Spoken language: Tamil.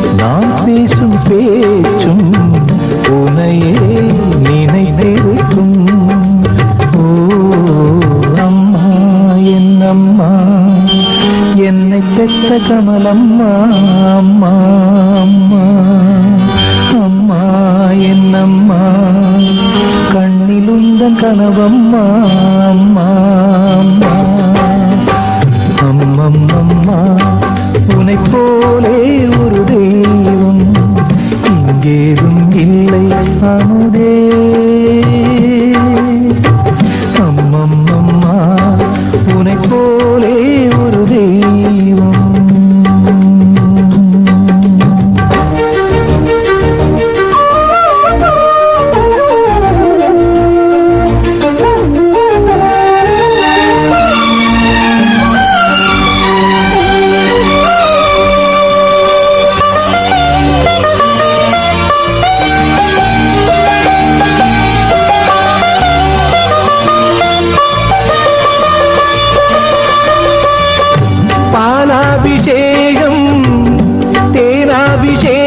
நான் பேசும் பேச்சும் உனையே நினைத்திருக்கும் ஓ அம்மா என் அம்மா என்னை பெற்ற கமலம்மா அம்மா அம்மா அம்மா என் அம்மா கண்ணில் உந்தன் கனவம்மா அம்மா அம்மா அம்மம்மம்மா உனை போலே ஒரு தெய்வம் இங்கேதும் இல்லை அமுதே அம்மம்மம்மா உனை போலே ஒரு தெய்வம் பாலாபிஷேகம் தேனாபிஷேகம்